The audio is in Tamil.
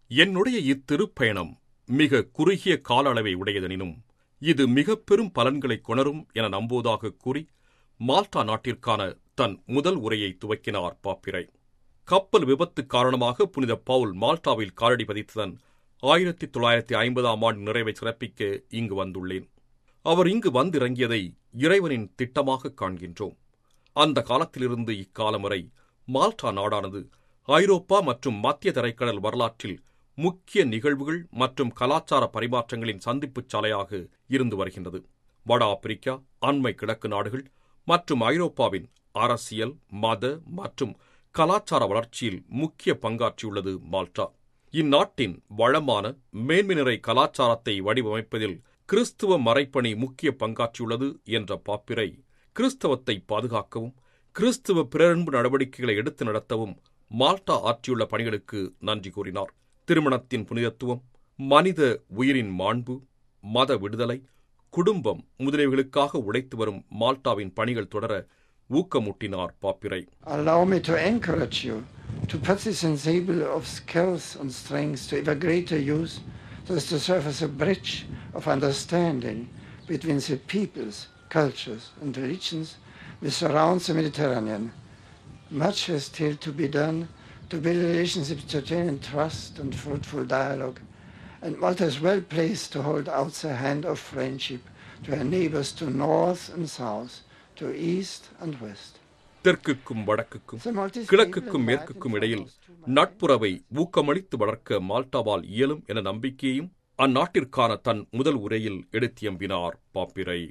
என்னுடைய இத்திருப்பயணம் மிக குறுகிய கால அளவை உடையதெனினும் இது மிக பெரும் பலன்களைக் கொணரும் என நம்புவதாக கூறி மால்டா நாட்டிற்கான தன் முதல் உரையை துவக்கினார் பாப்பிரை கப்பல் விபத்து காரணமாக புனித பவுல் மால்டாவில் காலடி பதித்ததன் ஆயிரத்தி தொள்ளாயிரத்தி ஐம்பதாம் ஆண்டு நிறைவை சிறப்பிக்க இங்கு வந்துள்ளேன் அவர் இங்கு வந்திறங்கியதை இறைவனின் திட்டமாக காண்கின்றோம் அந்த காலத்திலிருந்து இக்காலம் வரை மால்டா நாடானது ஐரோப்பா மற்றும் மத்திய தரைக்கடல் வரலாற்றில் முக்கிய நிகழ்வுகள் மற்றும் கலாச்சார பரிமாற்றங்களின் சந்திப்புச் சாலையாக இருந்து வருகின்றது வட ஆப்பிரிக்கா அண்மை கிழக்கு நாடுகள் மற்றும் ஐரோப்பாவின் அரசியல் மத மற்றும் கலாச்சார வளர்ச்சியில் முக்கிய பங்காற்றியுள்ளது மால்டா இந்நாட்டின் வளமான மேன்மை நிறை கலாச்சாரத்தை வடிவமைப்பதில் கிறிஸ்துவ மறைப்பணி முக்கிய பங்காற்றியுள்ளது என்ற பாப்பிரை கிறிஸ்தவத்தை பாதுகாக்கவும் கிறிஸ்துவ பிறரன்பு நடவடிக்கைகளை எடுத்து நடத்தவும் மால்டா ஆற்றியுள்ள பணிகளுக்கு நன்றி கூறினார் திருமணத்தின் புனிதத்துவம் மனித உயிரின் மாண்பு மத விடுதலை குடும்பம் முதலியவைகளுக்காக உழைத்து வரும் மால்டாவின் பணிகள் தொடர ஊக்கமூட்டினார் பாப்பிரை Allow me to encourage you to put this ensemble of skills and strengths to ever greater use so as to serve as a bridge of understanding between the peoples, cultures, and religions which surround the Mediterranean. Much has still to be done to build relationships to attain trust and fruitful dialogue, and Malta is well placed to hold out the hand of friendship to her neighbors to north and south, to east and west. தெற்குக்கும் வடக்குக்கும் The Maltese கிழக்குக்கும் people மேற்குக்கும் invited இடையில் foreigners to நட்புறவை ஊக்கமளித்து வளர்க்க மால்டாவால் இயலும் என நம்பிக்கையையும் அந்நாட்டிற்கான தன் முதல் உரையில் எடுத்தியம்பினார் பாப்பிரை